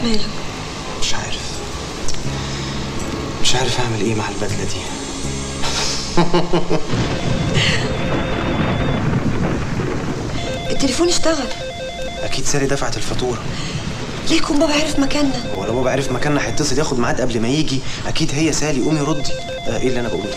مالك مش عارف مش عارف اعمل ايه مع البدله دي التليفون اشتغل اكيد ساري دفعت الفاتوره ليه يكون بابا عرف مكاننا هو لو بابا عرف مكاننا هيتصل ياخد ميعاد قبل ما يجي اكيد هي سالي قومي ردي آه ايه اللي انا بقوله ده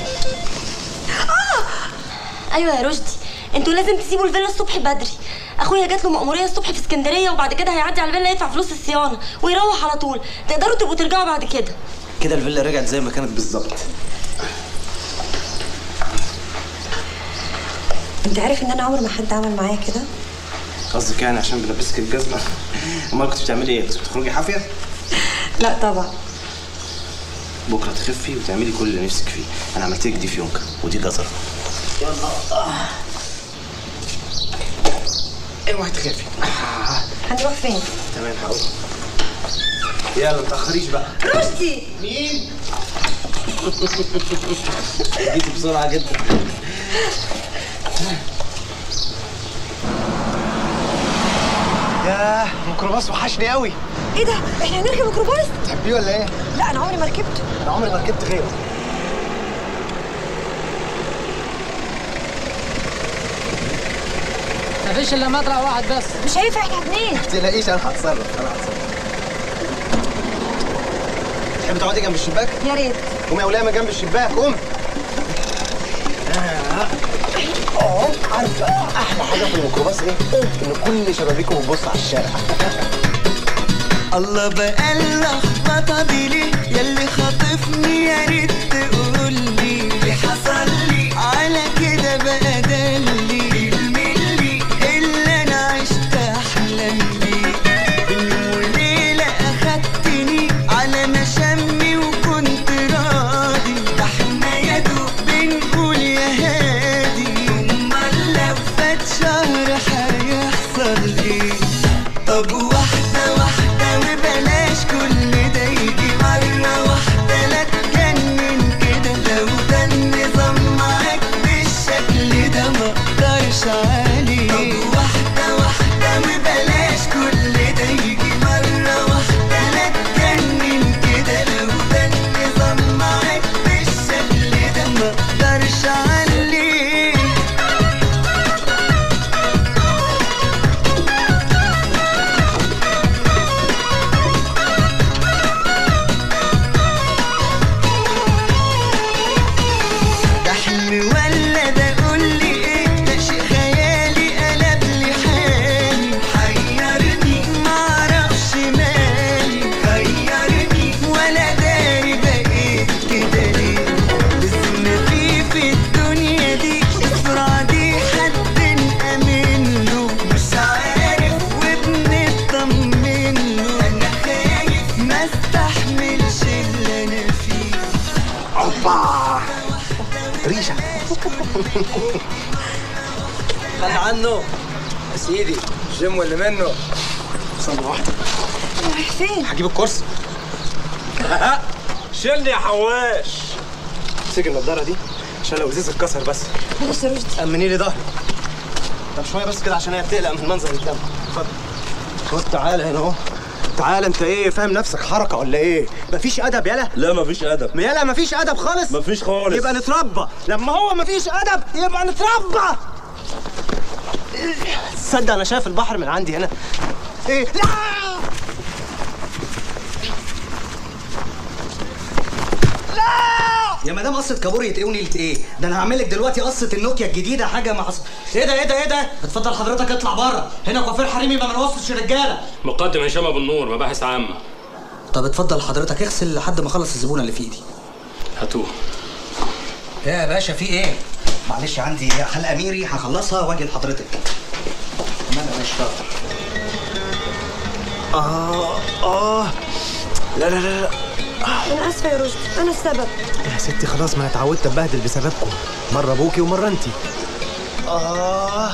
ايوه يا رشدي انتوا لازم تسيبوا الفيلا الصبح بدري اخويا جات له مأمورية الصبح في اسكندرية وبعد كده هيعدي على الفيلا يدفع فلوس الصيانة ويروح على طول تقدروا تبقوا ترجعوا بعد كده كده الفيلا رجعت زي ما كانت بالظبط انت عارف ان انا عمر ما حد عمل معايا كده قصدك يعني عشان بلبسك الجزمه امال كنت بتعملي ايه كنت بتخرجي حافيه لا طبعا بكره تخفي وتعملي كل اللي نفسك فيه انا عملت لك دي فيونكه ودي جزره اوعي تخافي هنروح فين تمام هقول يلا ما تاخريش بقى رشدي مين جيتي بسرعه جدا ياه الميكروباص وحشني قوي ايه ده احنا هنركب ميكروباص تحبيه ولا ايه لا انا عمري ما ركبت انا عمري ما ركبت غيره مفيش الا مطرح واحد بس مش هينفع احنا اتنين ما تقلقيش انا هتصرف انا هتصرف تحبي تقعدي جنب الشباك يا ريت قومي يا ولامه جنب الشباك قوم اه عارفه احلى حاجه في الميكروباص ايه؟ ان كل شبابيكه بتبص على الشارع الله بقى اللخبطه دي ليه ياللي خاطفني يا ريت تقول لي اللي حصل لي على كده بقى ده اللي الملي اللي انا عشت احلم بيه بيوم وليله اخدتني على مشامي وكنت راضي ده احنا يا دوب بنقول يا هادي امال لو فات شهر هيحصل ايه طب واحدة واحدة وبلاش كل ده يجي مرة واحدة لا تجنن كده لو ده النظام معاك بالشكل ده ما اقدرش عليه طب واحدة واحدة وبلاش كل ده يجي مرة واحدة لا تجنن كده لو ده النظام معاك بالشكل ده ما اقدرش عليه ده حلم ولا ده قول لي ايه ده شيء خيالي قلب لي حالي حيرني معرفش مالي غيرني ولا داري بقيت كده ليه لازم في في الدنيا دي السرعة دي حد نأمن له مش عارف وبنطمن له انا خايف ما استحملش اللي انا فيه اوبا ريشه خلي عنه يا سيدي جيم واللي منه ثانيه واحده رايح فين هجيب الكرسي شيلني يا حواش امسكي النضاره دي عشان لو ازاز اتكسر بس بص يا رشدي امني لي ظهري طب شويه بس كده عشان هي بتقلق من منظر الدم اتفضل خد تعالى هنا اهو تعالى انت ايه فاهم نفسك حركه ولا ايه مفيش ادب يالا لا مفيش ادب يالا مفيش ادب خالص مفيش خالص يبقى نتربى لما هو مفيش ادب يبقى نتربى تصدق انا شايف البحر من عندي هنا ايه لا يا مدام قصة كابوريا ايه ونيلة ايه؟ ده انا هعمل لك دلوقتي قصة النوكيا الجديدة حاجة ما حصل ايه ده ايه ده ايه ده؟ اتفضل حضرتك اطلع بره، هنا كوافير حريمي ما بنوصلش رجالة. مقدم هشام ابو النور مباحث عامه طب اتفضل حضرتك اغسل لحد ما اخلص الزبونة اللي في ايدي. هاتوه ايه يا باشا في ايه؟ معلش عندي حلقة ميري هخلصها واجي لحضرتك. تمام يا باشا اتفضل. اه اه لا لا لا لا انا اسفه يا رشدي انا السبب يا ستي خلاص ما انا اتعودت اتبهدل بسببكم مره ابوكي ومره انتي اه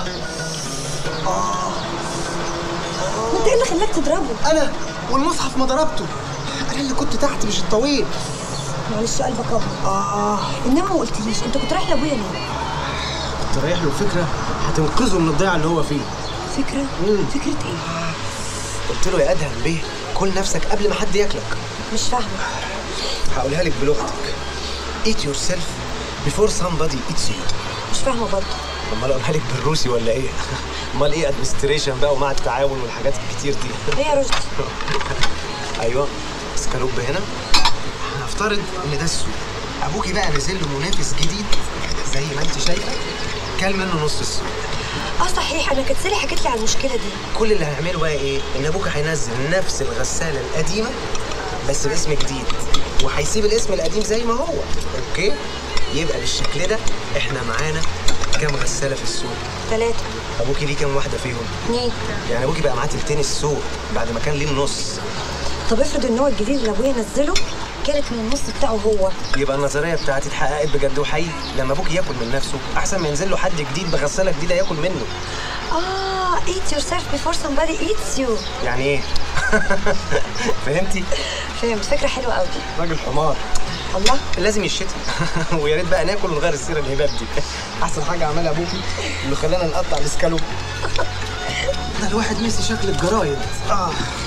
انت ايه اللي خلاك تضربه انا والمصحف ما ضربته انا اللي كنت تحت مش الطويل معلش قلبك ابيض اه انما ما قلتليش انت كنت رايح لابويا ليه كنت رايح له فكره هتنقذه من الضياع اللي هو فيه فكره مم. فكره ايه قلت له يا ادهم بيه كل نفسك قبل ما حد ياكلك مش فاهمه هقولها لك بلغتك eat yourself before somebody eats you مش فاهمه برضه امال اقولها لك بالروسي ولا ايه امال ايه ادمنستريشن بقى ومع التعاون والحاجات الكتير دي هي يا رشدي ايوه اسكالوب هنا هنفترض ان ده السوق ابوكي بقى نزل له منافس جديد زي ما انت شايفه كل منه نص السوق اه صحيح انا كانت سالي حكت لي على المشكله دي كل اللي هنعمله بقى ايه ان ابوك هينزل نفس الغساله القديمه بس باسم جديد وهيسيب الاسم القديم زي ما هو اوكي يبقى بالشكل ده احنا معانا كام غساله في السوق ثلاثه ابوكي ليه كام واحده فيهم اتنين يعني ابوكي بقى معاه تلتين السوق بعد ما كان ليه النص طب افرض النوع الجديد اللي ابويا نزله كانت من النص بتاعه هو يبقى النظريه بتاعتي اتحققت بجد وحقيقي لما ابوك ياكل من نفسه احسن ما ينزل له حد جديد بغساله جديده ياكل منه اه eat yourself before somebody eats you يعني ايه فهمتي فهمت فكره حلوه قوي راجل حمار الله لازم يشتي ويا ريت بقى ناكل ونغير السيره الهباب دي احسن حاجه عملها ابوكي اللي خلانا نقطع الاسكالوب ده الواحد نسي شكل الجرايد اه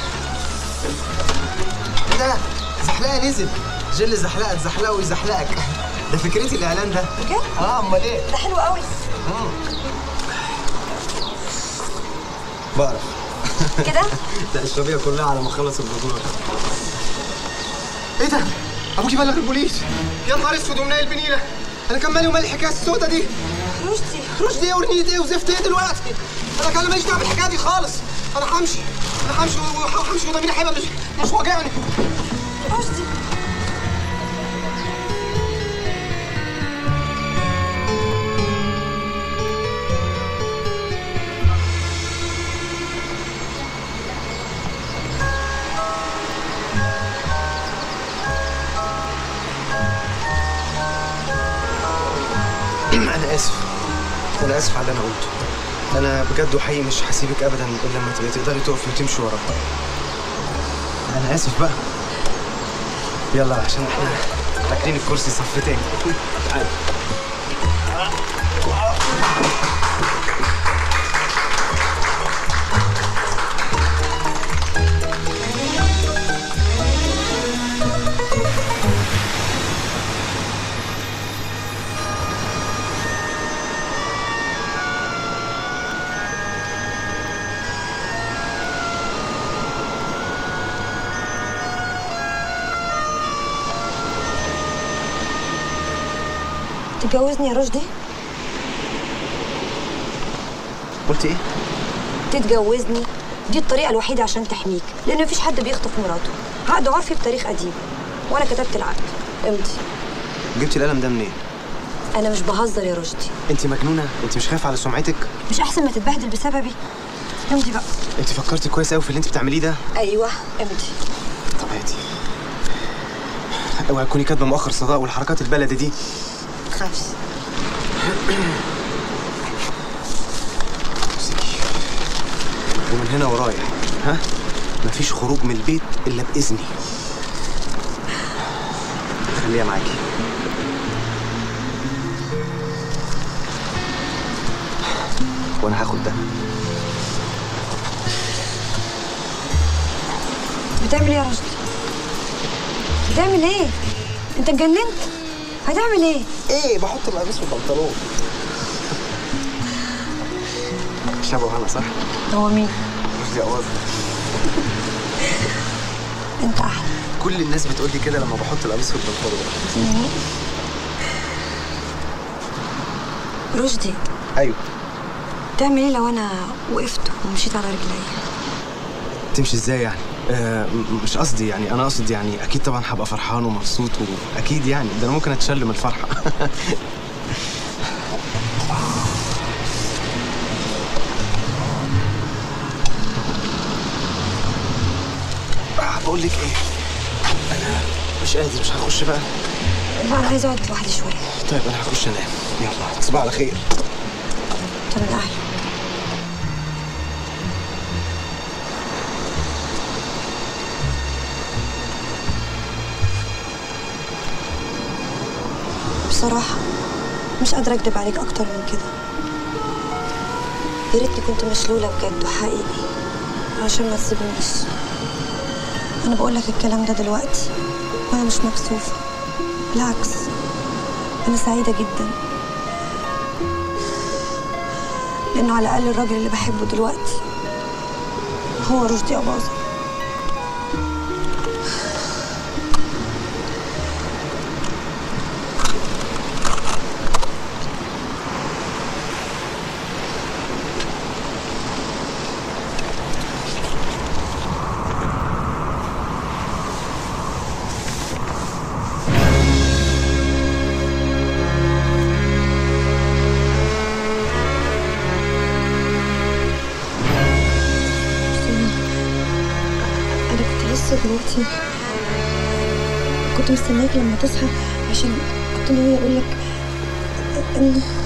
إيه ده زحلقه نزل جل زحلقه تزحلقه ويزحلقك ده فكرتي الاعلان ده بجد اه امال ايه ده حلو قوي بعرف كده لا اشربيها كلها على ما اخلص البذور ايه ده؟ ابوكي بلغ البوليس يا نهار اسود ومنيل بنيله انا كان مالي ومال الحكايه السوداء دي رشدي رشدي ايه ورنية ايه وزفت ايه دلوقتي؟ انا كان ماليش دعوه بالحكايه دي خالص انا همشي انا همشي و- وهمشي وضميري هيبقى مش مش واجعني رشدي انا اسف انا اسف على اللي انا قلته انا بجد وحقيقي مش هسيبك ابدا الا لما تبقي تقدري تقفي وتمشي ورايا انا اسف بقى يلا عشان احنا فاكرين الكرسي صف تاني تعالي تتجوزني يا رشدي قلت ايه؟ تتجوزني دي الطريقه الوحيده عشان تحميك لان مفيش حد بيخطف مراته عقد عرفي بتاريخ قديم وانا كتبت العقد امضي جبتي القلم ده منين؟ انا مش بهزر يا رشدي انت مجنونه؟ انت مش خايفه على سمعتك؟ مش احسن ما تتبهدل بسببي امضي بقى انت فكرتي كويس قوي في اللي انت بتعمليه ده؟ ايوه امضي طب هاتي اوعي تكوني كاتبه مؤخر صداق والحركات البلدي دي تخافش امسكي ومن هنا ورايح ها مفيش خروج من البيت الا باذني خليها معاكي وانا هاخد ده بتعمل ايه يا رشدي بتعمل ايه انت اتجننت هتعمل ايه ايه بحط القميص في البنطلون شبه انا صح؟ هو مين رشدي أواظ انت احلى كل الناس بتقول لي كده لما بحط القميص في البنطلون رشدي ايوه تعمل ايه لو انا وقفت ومشيت على رجلي تمشي ازاي يعني؟ آه م- مش قصدي يعني انا اقصد يعني اكيد طبعا هبقى فرحان ومبسوط واكيد يعني ده انا ممكن اتشل من الفرحه آه، بقول لك ايه انا مش قادر مش هخش بقى لا انا عايزه اقعد لوحدي شويه طيب انا هخش انام يلا تصبح على خير طب انا اهلي بصراحة مش قادرة أكدب عليك أكتر من كده يا ريتني كنت مشلولة بجد وحقيقي عشان ما تسيبنيش انا بقول لك الكلام ده دلوقتي وانا مش مكسوفه بالعكس انا سعيده جدا لانه على الاقل الراجل اللي بحبه دلوقتي هو رشدي اباظه انا كنت لسه دلوقتي كنت مستناك لما تصحى عشان كنت ناويه اقول لك ان